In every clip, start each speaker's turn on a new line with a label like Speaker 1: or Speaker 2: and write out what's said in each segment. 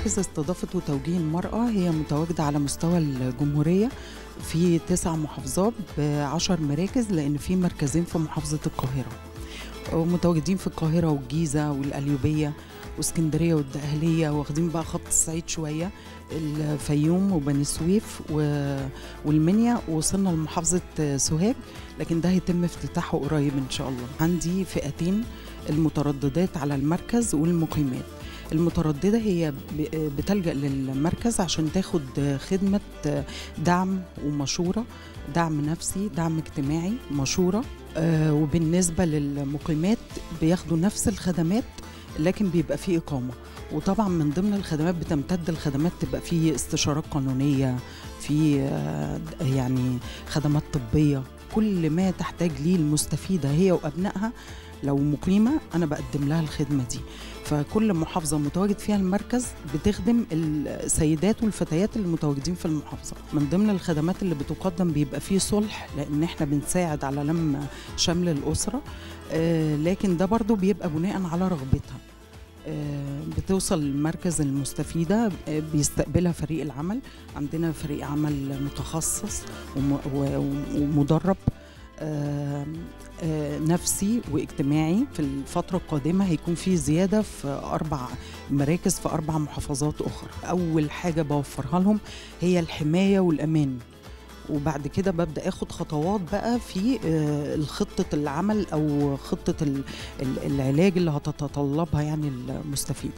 Speaker 1: مراكز استضافة وتوجيه المرأة هي متواجدة على مستوى الجمهورية في تسع محافظات بعشر مراكز لأن في مركزين في محافظة القاهرة ومتواجدين في القاهرة والجيزة والقليوبية واسكندرية والدقهلية واخدين بقى خط الصعيد شوية الفيوم وبني سويف و- والمنيا ووصلنا لمحافظة سوهاج لكن ده هيتم افتتاحه قريب إن شاء الله عندي فئتين المترددات على المركز والمقيمات المترددة هي ب- بتلجأ للمركز عشان تاخد خدمة دعم ومشورة دعم نفسي دعم اجتماعي مشورة آه، وبالنسبة للمقيمات بياخدوا نفس الخدمات لكن بيبقى فيه إقامة وطبعا من ضمن الخدمات بتمتد الخدمات تبقى فيه استشارات قانونية في آه، يعني خدمات طبية كل ما تحتاج ليه المستفيدة هي وأبنائها لو مقيمة أنا بقدم لها الخدمة دي فكل محافظة متواجد فيها المركز بتخدم السيدات والفتيات اللي متواجدين في المحافظة من ضمن الخدمات اللي بتقدم بيبقى فيه صلح لأن احنا بنساعد على لم شمل الأسرة آه، لكن ده برضو بيبقى بناء على رغبتها آه، بتوصل المركز المستفيدة آه، بيستقبلها فريق العمل عندنا فريق عمل متخصص وم- و- ومدرب آه، آه، نفسي واجتماعي في الفترة القادمة هيكون في زيادة في أربع مراكز في أربع محافظات أخرى أول حاجة بوفرها لهم هي الحماية والأمان وبعد كده ببدا اخد خطوات بقى في آه، الخطه العمل او خطه ال- ال- العلاج اللي هتتطلبها يعني المستفيده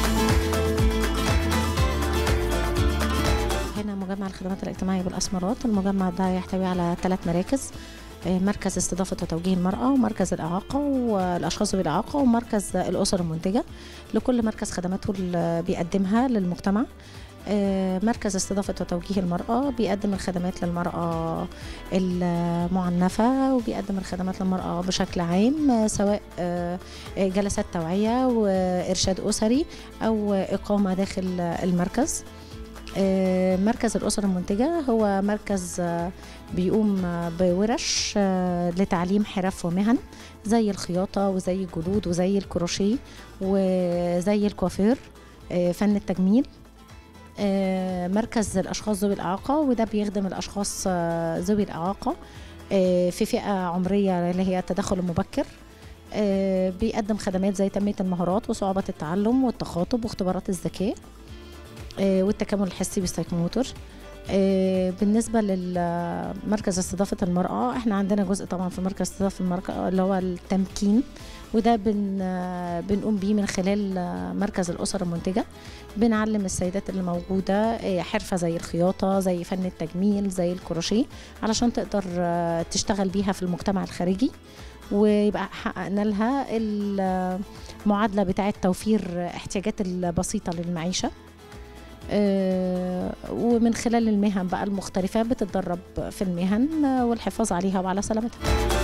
Speaker 2: هنا مجمع الخدمات الاجتماعية بالأسمرات المجمع ده يحتوي على ثلاث مراكز آه، مركز استضافة وتوجيه المرأة ومركز الإعاقة والأشخاص ذوي الإعاقة ومركز الأسر المنتجة لكل مركز خدماته اللي بيقدمها للمجتمع آه، مركز استضافة وتوجيه المرأة بيقدم الخدمات للمرأة المعنفة وبيقدم الخدمات للمرأة بشكل عام آه، سواء آه، آه، جلسات توعية وإرشاد أسري أو إقامة داخل المركز آه، مركز الأسر المنتجة هو مركز آه، بيقوم آه، بورش آه، لتعليم حرف ومهن زي الخياطة وزي الجلود وزي الكروشيه وزي الكوافير آه، فن التجميل آه، مركز الأشخاص ذوي الإعاقة وده بيخدم الأشخاص آه، ذوي الإعاقة آه، في فئة عمرية اللي هي التدخل المبكر آه، بيقدم خدمات زي تنمية المهارات وصعوبة التعلم والتخاطب واختبارات الذكاء آه، والتكامل الحسي بالسايكوموتور آه، بالنسبة لمركز استضافة المرأة احنا عندنا جزء طبعا في مركز استضافة المرأة اللي هو التمكين وده بن آه، بنقوم بيه من خلال آه، مركز الأسر المنتجة بنعلم السيدات اللي موجودة آه، حرفة زي الخياطة زي فن التجميل زي الكروشيه علشان تقدر آه، تشتغل بيها في المجتمع الخارجي ويبقى حققنا لها المعادلة بتاعة توفير احتياجات البسيطة للمعيشة آه، ومن خلال المهن بقى المختلفة بتتدرب في المهن آه، والحفاظ عليها وعلى سلامتها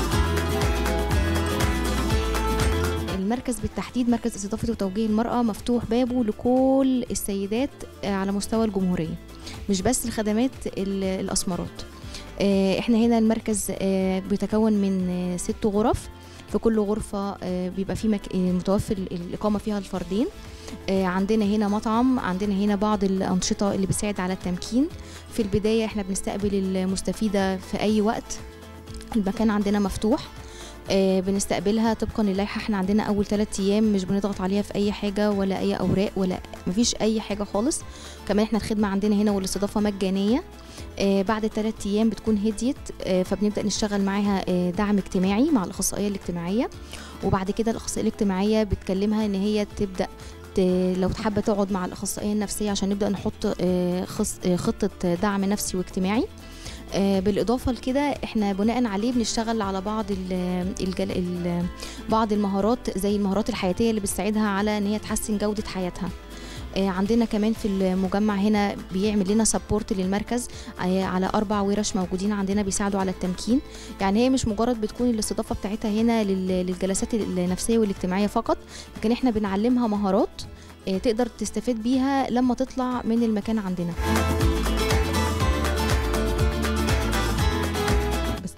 Speaker 3: المركز بالتحديد مركز استضافة وتوجيه المرأة مفتوح بابه لكل السيدات آه، على مستوى الجمهورية مش بس الخدمات ال- الأسمرات آه، احنا هنا المركز آه، بيتكون من آه، ست غرف في كل غرفة آه، بيبقى في مك... آه، متوفر الإقامة فيها الفردين آه، عندنا هنا مطعم عندنا هنا بعض الأنشطة اللي بتساعد على التمكين في البداية احنا بنستقبل المستفيدة في أي وقت المكان عندنا مفتوح آه، بنستقبلها طبقا للائحه احنا عندنا اول ثلاثة ايام مش بنضغط عليها في اي حاجه ولا اي اوراق ولا مفيش اي حاجه خالص كمان احنا الخدمه عندنا هنا والاستضافه مجانيه آه، بعد ثلاث ايام بتكون هديت آه، فبنبدا نشتغل معاها آه، دعم اجتماعي مع الاخصائيه الاجتماعيه وبعد كده الاخصائيه الاجتماعيه بتكلمها ان هي تبدا ت- لو حابه تقعد مع الاخصائيه النفسيه عشان نبدا نحط آه، خص- آه، خطه دعم نفسي واجتماعي آه، بالاضافه لكده احنا بناء عليه بنشتغل على بعض ال الجل ال بعض المهارات زي المهارات الحياتيه اللي بتساعدها على ان هي تحسن جوده حياتها آه، عندنا كمان في المجمع هنا بيعمل لنا سبورت للمركز آه، على اربع ورش موجودين عندنا بيساعدوا على التمكين يعني هي مش مجرد بتكون الاستضافه بتاعتها هنا لل- للجلسات النفسيه والاجتماعيه فقط لكن احنا بنعلمها مهارات آه، تقدر تستفيد بيها لما تطلع من المكان عندنا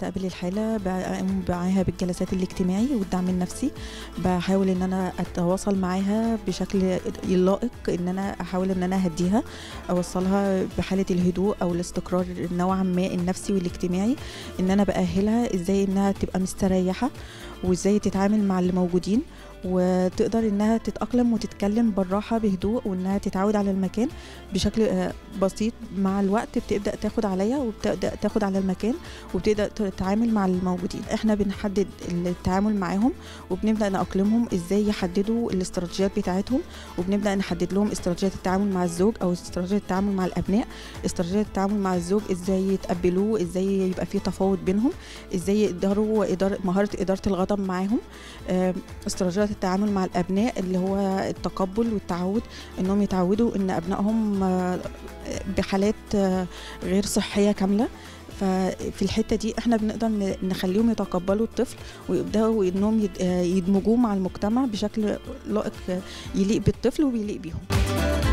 Speaker 4: بستقبل الحالة بقوم معاها بالجلسات الاجتماعي والدعم النفسي بحاول ان انا اتواصل معاها بشكل لائق ان انا احاول ان انا اهديها اوصلها بحالة الهدوء او الاستقرار نوعا ما النفسي والاجتماعي ان انا باهلها ازاي انها تبقى مستريحة وازاي تتعامل مع اللي موجودين وتقدر انها تتأقلم وتتكلم بالراحة بهدوء وانها تتعود على المكان بشكل آه، بسيط مع الوقت بتبدأ تاخد عليا وبتبدأ تاخد على المكان وبتبدأ تتعامل مع الموجودين احنا بنحدد التعامل معاهم وبنبدأ نأقلمهم ازاي يحددوا الاستراتيجيات بتاعتهم وبنبدأ نحدد لهم استراتيجية التعامل مع الزوج او استراتيجية التعامل مع الابناء استراتيجية التعامل مع الزوج ازاي يتقبلوه ازاي يبقى في تفاوض بينهم ازاي يقدروا إدارة مهارة إدارة الغضب معاهم آم، استراتيجية التعامل مع الأبناء اللي هو التقبل والتعود إنهم يتعودوا إن أبنائهم آه، بحالات آه، غير صحية كاملة ففي الحتة دي احنا بنقدر ن- نخليهم يتقبلوا الطفل ويبدأوا انهم يد- آه، يدمجوه مع المجتمع بشكل لائق آه، يليق بالطفل وبيليق بيهم